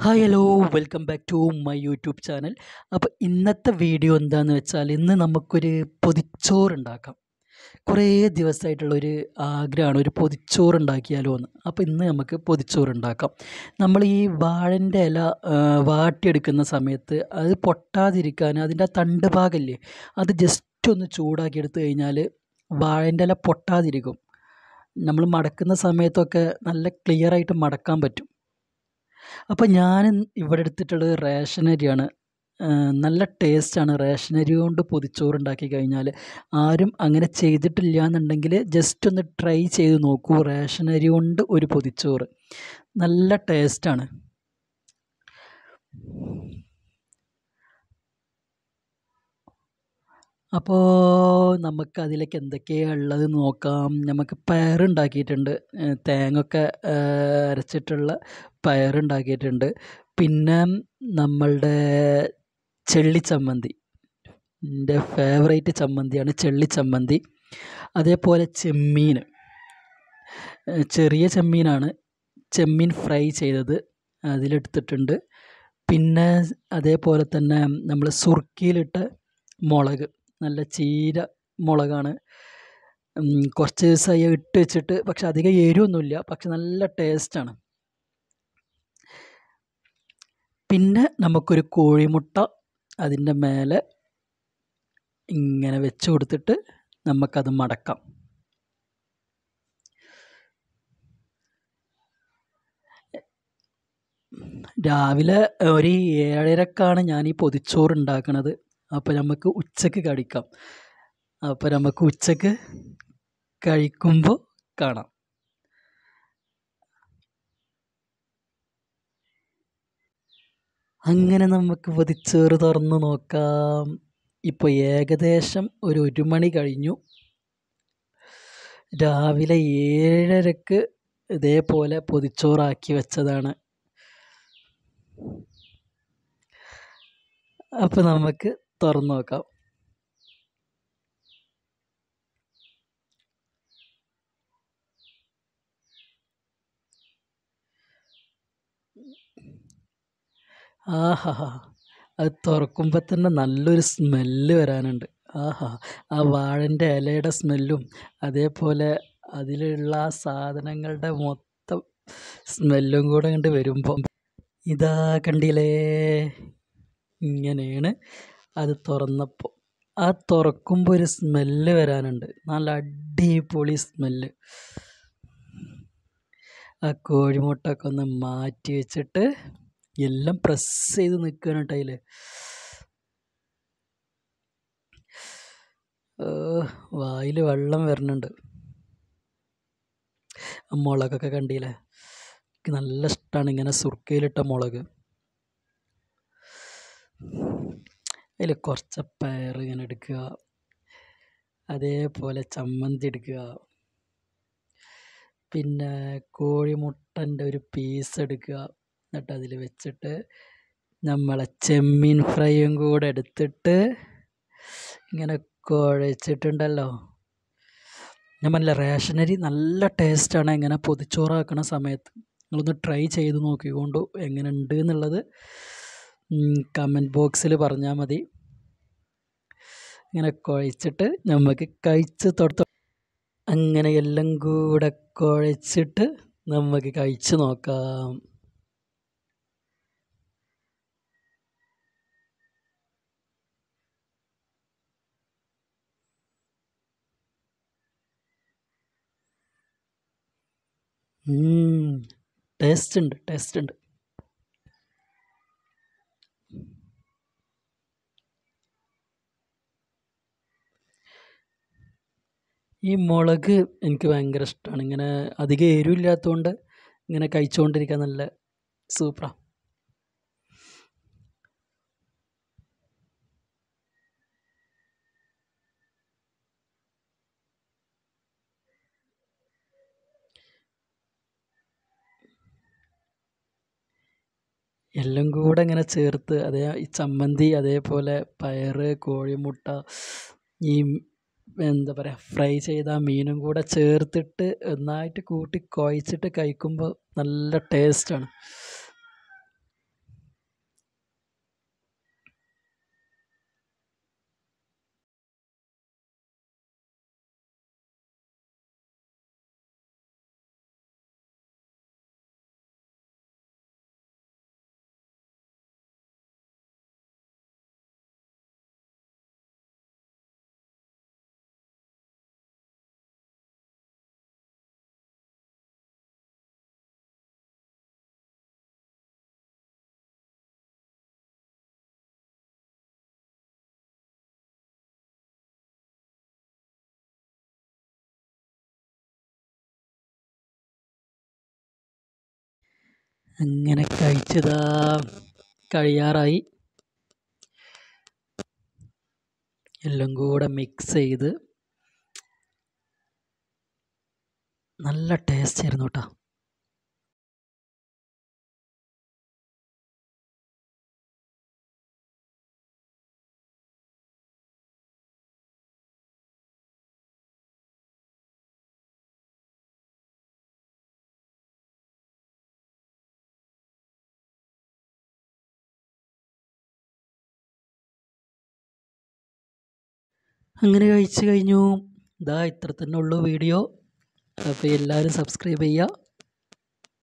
hi hello welcome back to my YouTube channel അപ്പോൾ ഇന്നത്തെ video എന്താണെന്ന് വെച്ചാൽ ഇന്ന് നമുക്കൊരു പൊതിച്ചോറ് ഉണ്ടാക്കാം കുറേ ദിവസമായിട്ടുള്ളൊരു ആഗ്രഹമാണ് ഒരു പൊതിച്ചോറ് ഉണ്ടാക്കിയാലോ എന്ന് അപ്പോൾ ഇന്ന് നമുക്ക് പൊതിച്ചോറ് ഉണ്ടാക്കാം നമ്മൾ ഈ വാഴൻ്റെ ഇല ആ, വാട്ടിയെടുക്കുന്ന സമയത്ത് അത് പൊട്ടാതിരിക്കാൻ അതിൻ്റെ ആ തണ്ട് ഭാഗമില്ലേ അത് ജസ്റ്റ് ഒന്ന് ചൂടാക്കി എടുത്തു കഴിഞ്ഞാൽ വാഴൻ്റെ ഇല പൊട്ടാതിരിക്കും നമ്മൾ മടക്കുന്ന സമയത്തൊക്കെ നല്ല ക്ലിയർ ആയിട്ട് മടക്കാൻ പറ്റും അപ്പോൾ ഞാൻ ഇവിടെ എടുത്തിട്ടുള്ളത് റേഷൻ അരിയാണ് ആ, നല്ല ടേസ്റ്റാണ് റേഷൻ അരി കൊണ്ട് പൊതിച്ചോറ് ഉണ്ടാക്കി കഴിഞ്ഞാൽ ആരും അങ്ങനെ ചെയ്തിട്ടില്ല എന്നുണ്ടെങ്കിൽ ജസ്റ്റ് ഒന്ന് ട്രൈ ചെയ്ത് നോക്കൂ റേഷൻ അരി കൊണ്ട് ഒരു പൊതിച്ചോറ് നല്ല ടേസ്റ്റാണ് അപ്പോൾ നമുക്ക് അതിലേക്ക് എന്തൊക്കെയാണ് ഉള്ളത് നോക്കാം നമുക്ക് പയറുണ്ടാക്കിയിട്ടുണ്ട് ഏ, തേങ്ങയൊക്കെ ഏ, അരച്ചിട്ടുള്ള പയറുണ്ടാക്കിയിട്ടുണ്ട് പിന്നെ നമ്മളുടെ ചെള്ളിച്ചമ്മന്തി എൻ്റെ ഫേവറേറ്റ് ചമ്മന്തിയാണ് ചെള്ളിച്ചമ്മന്തി അതേപോലെ ചെമ്മീൻ ഏ, ചെറിയ ചെമ്മീനാണ് ചെമ്മീൻ ഫ്രൈ ചെയ്തത് അതിലെടുത്തിട്ടുണ്ട് പിന്നെ അതേപോലെ തന്നെ നമ്മൾ സുർക്കിയിലിട്ട മുളക് നല്ല ചീര മുളകാണ് ഉം, കുറച്ച് ദിവസമായി ഇട്ട് വെച്ചിട്ട് പക്ഷെ അധികം എരിവൊന്നുമില്ല പക്ഷെ നല്ല ടേസ്റ്റാണ് പിന്നെ നമുക്കൊരു കോഴിമുട്ട അതിൻ്റെ മേലെ ഇങ്ങനെ വെച്ച് കൊടുത്തിട്ട് നമുക്കത് മടക്കാം രാവിലെ ഒരു ഏഴരക്കാണ് ഞാൻ ഈ പൊതിച്ചോറ് ഉണ്ടാക്കണത് അപ്പോൾ നമുക്ക് ഉച്ചക്ക് കഴിക്കാം അപ്പോൾ നമുക്ക് ഉച്ചക്ക് കഴിക്കുമ്പോൾ കാണാം അങ്ങനെ നമുക്ക് പൊതിച്ചോറ് തുറന്ന് നോക്കാം ഇപ്പോൾ ഏകദേശം ഒരു ഒരു മണി കഴിഞ്ഞു രാവിലെ ഏഴരക്ക് ഇതേപോലെ പൊതിച്ചോറാക്കി വെച്ചതാണ് അപ്പോൾ നമുക്ക് തുറന്ന് നോക്കാം ആഹാ അത് തുറക്കുമ്പോൾ തന്നെ നല്ലൊരു സ്മെല്ല് വരാനുണ്ട് ആഹാ ആ വാഴൻ്റെ ഇലയുടെ സ്മെല്ലും അതേപോലെ അതിലുള്ള ആ സാധനങ്ങളുടെ മൊത്തം സ്മെല്ലും കൂടെ കണ്ട് വരുമ്പോൾ ഇതാ കണ്ടില്ലേ ഇങ്ങനെയാണ് അത് തുറന്നപ്പോൾ ആ തുറക്കുമ്പോൾ ഒരു സ്മെല്ല് വരാനുണ്ട് നല്ല അടിപൊളി സ്മെല്ല് ആ കോഴിമുട്ടൊക്കെ ഒന്ന് മാറ്റി വെച്ചിട്ട് എല്ലാം പ്രസ് ചെയ്ത് നിൽക്കുകയാണ് കേട്ടോ അതിൽ വായിൽ വെള്ളം വരുന്നുണ്ട് ആ മുളകൊക്കെ കണ്ടില്ലേ എനിക്ക് നല്ല ഇഷ്ടമാണ് ഇങ്ങനെ സുർക്കയിലിട്ട മുളക് അതിൽ കുറച്ച് പയർ ഇങ്ങനെ എടുക്കുക അതേപോലെ ചമ്മന്തി എടുക്കുക പിന്നെ കോഴിമുട്ടൻ്റെ ഒരു പീസ് എടുക്കുക എന്നിട്ട് അതിൽ വെച്ചിട്ട് നമ്മളെ ചെമ്മീൻ ഫ്രൈയും കൂടെ എടുത്തിട്ട് ഇങ്ങനെ കുഴച്ചിട്ടുണ്ടല്ലോ ഞാൻ പറഞ്ഞില്ല റേഷനരി നല്ല ടേസ്റ്റാണ് ഇങ്ങനെ പൊതിച്ചോറാക്കണ സമയത്ത് നിങ്ങളൊന്ന് ട്രൈ ചെയ്ത് നോക്കിക്കൊണ്ടു എങ്ങനെ ഉണ്ട് എന്നുള്ളത് കമൻറ്റ് ബോക്സിൽ പറഞ്ഞാൽ മതി ഇങ്ങനെ കുഴച്ചിട്ട് നമുക്ക് കഴിച്ച് തൊടുത്ത അങ്ങനെ എല്ലാം കൂടെ കുഴച്ചിട്ട് നമുക്ക് കഴിച്ച് നോക്കാം ടേസ്റ്റ് ഉണ്ട് ടേസ്റ്റ് ഉണ്ട് ഈ മുളക് എനിക്ക് ഭയങ്കര ഇഷ്ടമാണ് ഇങ്ങനെ അധികം എരിവില്ലാത്തതുകൊണ്ട് ഇങ്ങനെ കഴിച്ചുകൊണ്ടിരിക്കാൻ നല്ല സൂപ്പറാണ് എല്ലാം കൂടെ ഇങ്ങനെ ചേർത്ത് അതേ ഈ ചമ്മന്തി അതേപോലെ പയറ് കോഴിമുട്ട ഈ എന്താ പറയുക ഫ്രൈ ചെയ്ത ആ മീനും കൂടെ ചേർത്തിട്ട് നന്നായിട്ട് കൂട്ടി കുഴച്ചിട്ട് കഴിക്കുമ്പോൾ നല്ല ടേസ്റ്റാണ് അങ്ങനെ കഴിച്ചതാ കഴിയാറായി എല്ലാം കൂടെ മിക്സ് ചെയ്ത് നല്ല ടേസ്റ്റ് ആയിരുന്നു കേട്ടോ അങ്ങനെ കഴിച്ച് കഴിഞ്ഞു ഇതാ ഇത്ര തന്നെ ഉള്ളൂ വീഡിയോ അപ്പോൾ എല്ലാവരും സബ്സ്ക്രൈബ് ചെയ്യുക